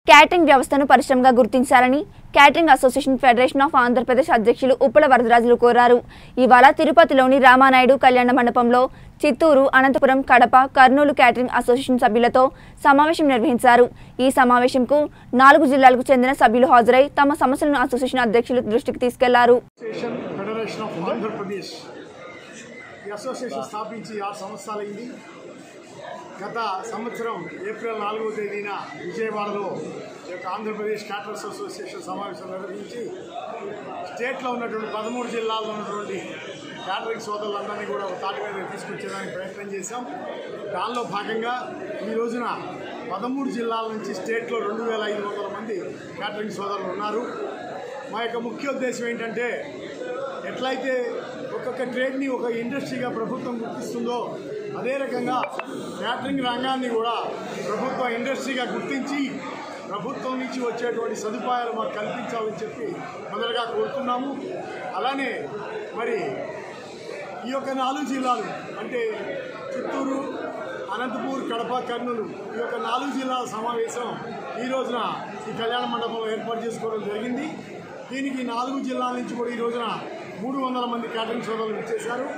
catering వ్యవస్థను పరిశ్రమగా గుర్తించాలని catering association federation of Andhra Pradesh అధ్యక్షులు ఉప్పల వరదరాజులు కోరారు ఇవాళ తిరుపతిలోని రామానాయుడు కళ్యాణ మండపంలో చిత్తూరు అనంతపురం కడప కర్నూలు క్యాటరింగ్ అసోసియేషన్ సభ్యులతో సమావేశం నిర్వహించారు ఈ సమావేశంకు నాలుగు జిల్లాలకు చెందిన సభ్యులు హాజరై తమ సమస్యలను అసోసియేషన్ అధ్యక్షులు దృష్టికి తీసుకెళ్లారు అసోసియేషన్ ఫెడరేషన్ ఆఫ్ ఆంధ్రప్రదేశ్ ఈ అసోసియేషన్ స్థాపించి ఆరు సంవత్సరాలైంది గత సంవత్సరం ఏప్రిల్ నాలుగవ తేదీన విజయవాడలో ఈ యొక్క ఆంధ్రప్రదేశ్ క్యాటరర్స్ అసోసియేషన్ సమావేశం నిర్వహించి స్టేట్లో ఉన్నటువంటి పదమూడు జిల్లాల్లో ఉన్నటువంటి క్యాటరింగ్ సోదరులందరినీ కూడా ఒక తాటి మీద తీసుకొచ్చేదానికి ప్రయత్నం చేశాం దానిలో భాగంగా ఈ రోజున పదమూడు జిల్లాల నుంచి స్టేట్లో రెండు వేల ఐదు వందల మంది క్యాటరింగ్ సోదరులు ఉన్నారు మా యొక్క ముఖ్య ఉద్దేశం ఏంటంటే ఎట్లయితే ఒక్కొక్క ట్రేడ్ని ఒక ఇండస్ట్రీగా ప్రభుత్వం గుర్తిస్తుందో అదే రకంగా క్యాటరింగ్ రంగాన్ని కూడా ప్రభుత్వం ఇండస్ట్రీగా గుర్తించి ప్రభుత్వం నుంచి వచ్చేటువంటి సదుపాయాలు మాకు కల్పించాలని చెప్పి మొదటగా కోరుతున్నాము అలానే మరి ఈ యొక్క నాలుగు జిల్లాలు అంటే చిత్తూరు అనంతపూర్ కడప కర్నూలు ఈ యొక్క నాలుగు జిల్లాల సమావేశం ఈ రోజున ఈ కళ్యాణ మండపంలో ఏర్పాటు చేసుకోవడం జరిగింది దీనికి నాలుగు జిల్లాల నుంచి కూడా ఈ రోజున మూడు వందల మంది క్యాటరింగ్ సోదరులు ఇచ్చేశారు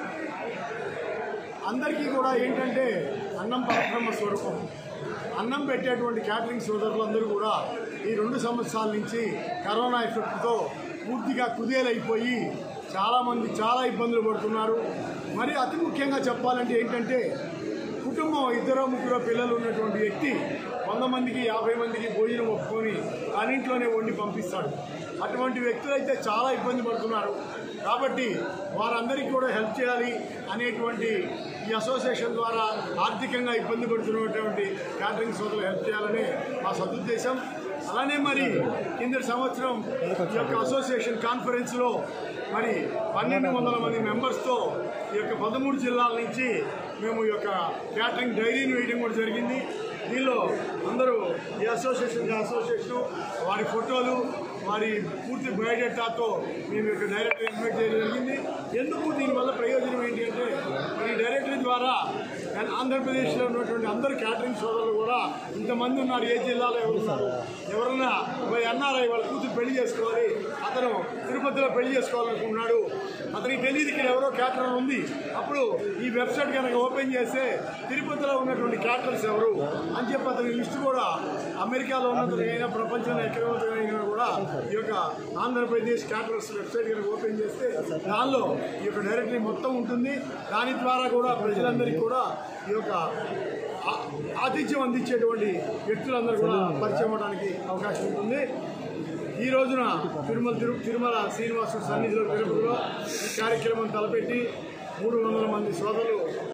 అందరికీ కూడా ఏంటంటే అన్నం పరబ్రహ్మ స్వరూపం అన్నం పెట్టేటువంటి క్యాటరింగ్ సోదరులందరూ కూడా ఈ రెండు సంవత్సరాల నుంచి కరోనా ఎఫెక్ట్తో పూర్తిగా కుదేలైపోయి చాలామంది చాలా ఇబ్బందులు పడుతున్నారు మరి అతి ముఖ్యంగా చెప్పాలంటే ఏంటంటే కుటుంబం ఇద్దరు ముగ్గురు పిల్లలు ఉన్నటువంటి వ్యక్తి వంద మందికి యాభై మందికి భోజనం ఒప్పుకొని తన ఇంట్లోనే వండి పంపిస్తాడు అటువంటి వ్యక్తులు అయితే చాలా ఇబ్బంది పడుతున్నారు కాబట్టి వారందరికీ కూడా హెల్ప్ చేయాలి అనేటువంటి ఈ అసోసియేషన్ ద్వారా ఆర్థికంగా ఇబ్బంది పడుతున్నటువంటి క్యాటరింగ్ సోదరులు హెల్ప్ చేయాలని మా సదుద్దేశం అలానే మరి కిందటి సంవత్సరం ఈ యొక్క అసోసియేషన్ కాన్ఫరెన్స్లో మరి పన్నెండు వందల మంది మెంబర్స్తో ఈ యొక్క పదమూడు జిల్లాల నుంచి మేము ఈ యొక్క క్యాటరింగ్ డైరీని వేయడం కూడా జరిగింది దీనిలో అందరూ ఈ అసోసియేషన్ అసోసియేషన్ వారి ఫోటోలు వారి పూర్తి బయోడేటాతో మేము యొక్క డైరెక్టర్ ఇన్వైట్ చేయడం జరిగింది ఎందుకు దీనివల్ల ప్రయోజనం ఏంటి అంటే మరి డైరెక్టరీ ద్వారా ఆంధ్రప్రదేశ్లో ఉన్నటువంటి అందరు క్యాటరింగ్ సోదరులు కూడా ఇంతమంది ఉన్నారు ఏ జిల్లాలో ఎవరు ఉన్నారు ఎవరన్నా ఎన్ఆర్ఐ వాళ్ళ కూతురు పెళ్లి చేసుకోవాలి అతను తిరుపతిలో పెళ్లి చేసుకోవాలనుకుంటున్నాడు అతనికి తెలియదు ఇక్కడ ఎవరో క్యాటరర్ ఉంది అప్పుడు ఈ వెబ్సైట్ కనుక ఓపెన్ చేస్తే తిరుపతిలో ఉన్నటువంటి క్యాటరర్స్ ఎవరు అని చెప్పి అతని లిస్ట్ కూడా అమెరికాలో ఉన్నతమైనా ప్రపంచంలో ఎక్కడ ఉన్నతమైనా కూడా ఈ యొక్క ఆంధ్రప్రదేశ్ క్యాటరర్స్ వెబ్సైట్ కనుక ఓపెన్ చేస్తే దానిలో ఈ యొక్క డైరెక్టరీ మొత్తం ఉంటుంది దాని ద్వారా కూడా ప్రజలందరికీ కూడా ఈ యొక్క ఆ- ఆతిథ్యం అందించేటువంటి వ్యక్తులందరూ కూడా పరిచయం అవడానికి అవకాశం ఉంటుంది ఈ రోజున తిరుమల తిరు తిరుమల శ్రీనివాసుడు సన్నిధిలో తిరుపతిలో ఈ కార్యక్రమం తలపెట్టి మూడు వందల మంది సోదరులు